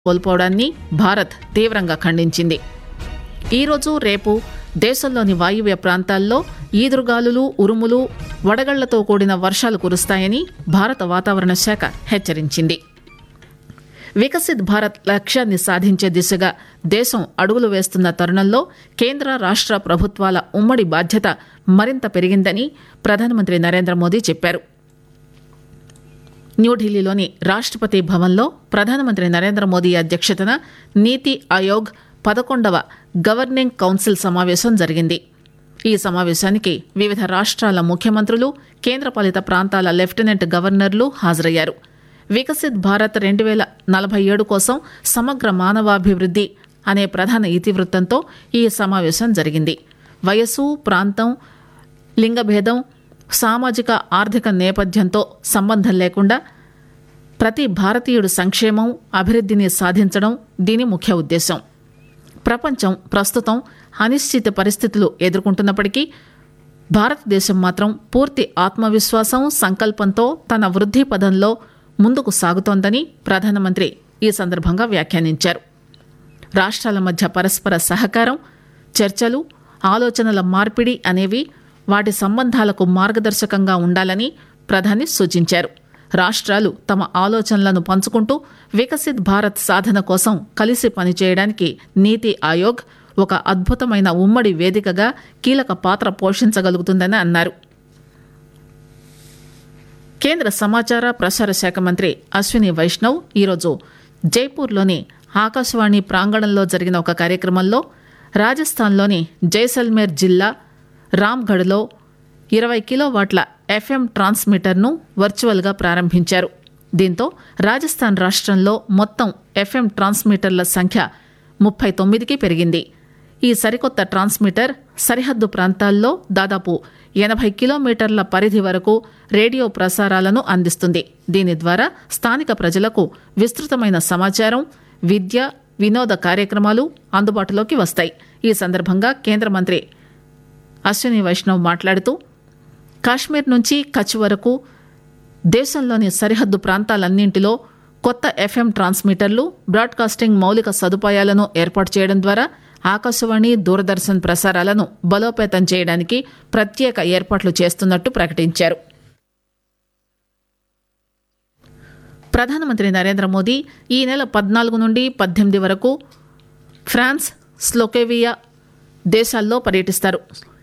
కోల్పోవడాన్ని భారత్ తీవ్రంగా ఖండించింది ఈరోజు రేపు దేశంలోని వాయువ్య ప్రాంతాల్లో ఈదురుగాలులు ఉరుములు వడగళ్లతో కూడిన వర్షాలు కురుస్తాయని భారత వాతావరణ శాఖ హెచ్చరించింది వికసిత్ భారత్ లక్ష్యాన్ని సాధించే దిశగా దేశం అడుగులు వేస్తున్న తరుణంలో కేంద్ర రాష్ట్ర ప్రభుత్వాల ఉమ్మడి బాధ్యత మరింత పెరిగిందని ప్రధానమంత్రి నరేంద్ర మోదీ చెప్పారు న్యూఢిల్లీలోని రాష్ట్రపతి భవన్లో ప్రధానమంత్రి నరేంద్ర మోదీ అధ్యక్షతన నీతి ఆయోగ్ పదకొండవ గవర్నింగ్ కౌన్సిల్ సమావేశం జరిగింది ఈ సమావేశానికి వివిధ రాష్ట్రాల ముఖ్యమంత్రులు కేంద్రపాలిత ప్రాంతాల లెఫ్టినెంట్ గవర్నర్లు హాజరయ్యారు వికసిత్ భారత్ రెండు వేల నలభై ఏడు కోసం సమగ్ర మానవాభివృద్ది అనే ప్రధాన ఇతివృత్తంతో ఈ సమావేశం జరిగింది వయస్సు ప్రాంతం లింగభేదం సామాజిక ఆర్థిక నేపథ్యంతో సంబంధం లేకుండా ప్రతి భారతీయుడు సంక్షేమం అభివృద్ధిని సాధించడం దీని ముఖ్య ఉద్దేశం ప్రపంచం ప్రస్తుతం అనిశ్చిత పరిస్థితులు ఎదుర్కొంటున్నప్పటికీ భారతదేశం మాత్రం పూర్తి ఆత్మవిశ్వాసం సంకల్పంతో తన వృద్ధి పదంలో ముందుకు సాగుతోందని ప్రధానమంత్రి ఈ సందర్భంగా వ్యాఖ్యానించారు రాష్ట్రాల మధ్య పరస్పర సహకారం చర్చలు ఆలోచనల మార్పిడి అనేవి వాటి సంబంధాలకు మార్గదర్శకంగా ఉండాలని ప్రధాని సూచించారు రాష్ట్రాలు తమ ఆలోచనలను పంచుకుంటూ వికసిత్ భారత్ సాధన కోసం కలిసి పనిచేయడానికి నీతి ఆయోగ్ ఒక అద్భుతమైన ఉమ్మడి వేదికగా కీలక పాత్ర పోషించగలుగుతుందని అన్నారు కేంద్ర సమాచార ప్రసార శాఖ మంత్రి అశ్విని వైష్ణవ్ ఈరోజు జైపూర్లోని ఆకాశవాణి ప్రాంగణంలో జరిగిన ఒక కార్యక్రమంలో రాజస్థాన్లోని జైసల్మేర్ జిల్లా రామ్గఢ్లో ఇరవై కిలోవాట్ల ఎఫ్ఎం ట్రాన్స్మిటర్ను వర్చువల్గా ప్రారంభించారు దీంతో రాజస్థాన్ రాష్ట్రంలో మొత్తం ఎఫ్ఎం ట్రాన్స్మిటర్ల సంఖ్య ముప్పై తొమ్మిదికి పెరిగింది ఈ సరికొత్త ట్రాన్స్మిటర్ సరిహద్దు ప్రాంతాల్లో దాదాపు ఎనభై కిలోమీటర్ల పరిధి వరకు రేడియో ప్రసారాలను అందిస్తుంది దీని ద్వారా స్థానిక ప్రజలకు విస్తృతమైన సమాచారం విద్య వినోద కార్యక్రమాలు అందుబాటులోకి వస్తాయి ఈ సందర్భంగా కేంద్ర మంత్రి అశ్విని వైష్ణవ్ మాట్లాడుతూ కాశ్మీర్ నుంచి కచ్ వరకు దేశంలోని సరిహద్దు ప్రాంతాలన్నింటిలో కొత్త ఎఫ్ఎం ట్రాన్స్మిటర్లు బ్రాడ్కాస్టింగ్ మౌలిక సదుపాయాలను ఏర్పాటు చేయడం ద్వారా ఆకాశవాణి దూరదర్శన్ ప్రసారాలను బలోపేతం చేయడానికి ప్రత్యేక ఏర్పాట్లు చేస్తున్నట్టు ప్రకటించారు ప్రధానమంత్రి నరేంద్ర మోదీ ఈ నెల పద్నాలుగు నుండి పద్దెనిమిది వరకు ఫ్రాన్స్ స్లోకేవియా దేశాల్లో పర్యటిస్తారు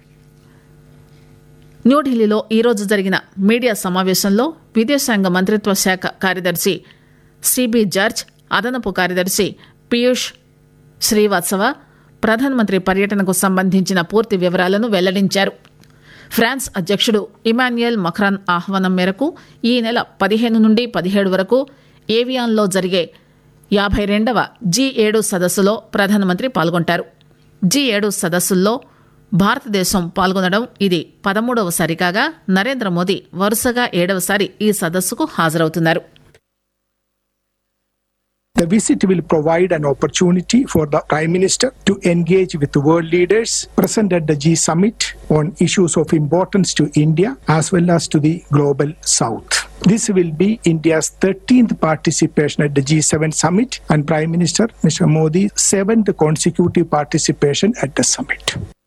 న్యూఢిల్లీలో ఈరోజు జరిగిన మీడియా సమావేశంలో విదేశాంగ మంత్రిత్వ శాఖ కార్యదర్శి సిబి జార్జ్ అదనపు కార్యదర్శి పీయూష్ శ్రీవాత్సవ ప్రధానమంత్రి పర్యటనకు సంబంధించిన పూర్తి వివరాలను వెల్లడించారు ఫ్రాన్స్ అధ్యక్షుడు ఇమాన్యుయల్ మక్రాన్ ఆహ్వానం మేరకు ఈ నెల పదిహేను నుండి పదిహేడు వరకు ఏవియాన్లో జరిగే యాభై రెండవ జీ ఏడు సదస్సులో ప్రధానమంత్రి పాల్గొంటారు జీ ఏడు సదస్సుల్లో భారతదేశం పాల్గొనడం ఇది పదమూడవసారి కాగా నరేంద్ర మోదీ వరుసగా ఏడవసారి ఈ సదస్సుకు హాజరవుతున్నారు The visit will provide an opportunity for the Prime Minister to engage with world leaders present at the G Summit on issues of importance to India as well as to the global South. This will be India's 13th participation at the G7 summit and Prime Minister Mr. Modi's seventh consecutive participation at the summit.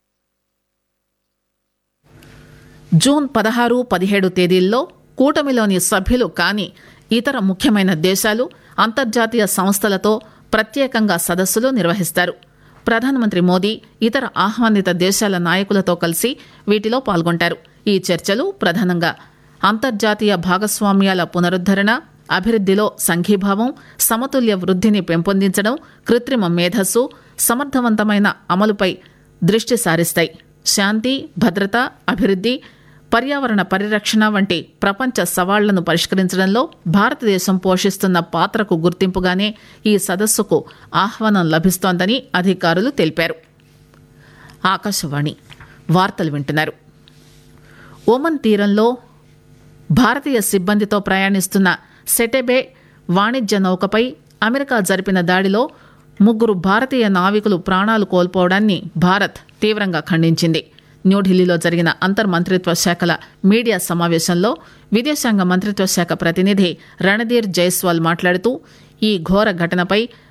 June పదహారు పదిహేడు తేదీల్లో కూటమిలోని సభ్యులు కాని ఇతర ముఖ్యమైన దేశాలు అంతర్జాతీయ సంస్థలతో ప్రత్యేకంగా సదస్సులు నిర్వహిస్తారు ప్రధానమంత్రి మోదీ ఇతర ఆహ్వానిత దేశాల నాయకులతో కలిసి వీటిలో పాల్గొంటారు ఈ చర్చలు ప్రధానంగా అంతర్జాతీయ భాగస్వామ్యాల పునరుద్దరణ అభివృద్ధిలో సంఘీభావం సమతుల్య వృద్ధిని పెంపొందించడం కృత్రిమ మేధస్సు సమర్థవంతమైన అమలుపై దృష్టి సారిస్తాయి శాంతి భద్రత అభివృద్ధి పర్యావరణ పరిరక్షణ వంటి ప్రపంచ సవాళ్లను పరిష్కరించడంలో భారతదేశం పోషిస్తున్న పాత్రకు గుర్తింపుగానే ఈ సదస్సుకు ఆహ్వానం లభిస్తోందని అధికారులు తెలిపారు ఆకాశవాణి వార్తలు వింటున్నారు ఒమన్ తీరంలో భారతీయ సిబ్బందితో ప్రయాణిస్తున్న సెటెబే వాణిజ్య నౌకపై అమెరికా జరిపిన దాడిలో ముగ్గురు భారతీయ నావికులు ప్రాణాలు కోల్పోవడాన్ని భారత్ తీవ్రంగా ఖండించింది న్యూఢిల్లీలో జరిగిన అంతర్ మంత్రిత్వ శాఖల మీడియా సమావేశంలో విదేశాంగ మంత్రిత్వ శాఖ ప్రతినిధి రణధీర్ జైస్వాల్ మాట్లాడుతూ ఈ ఘోర ఘటనపై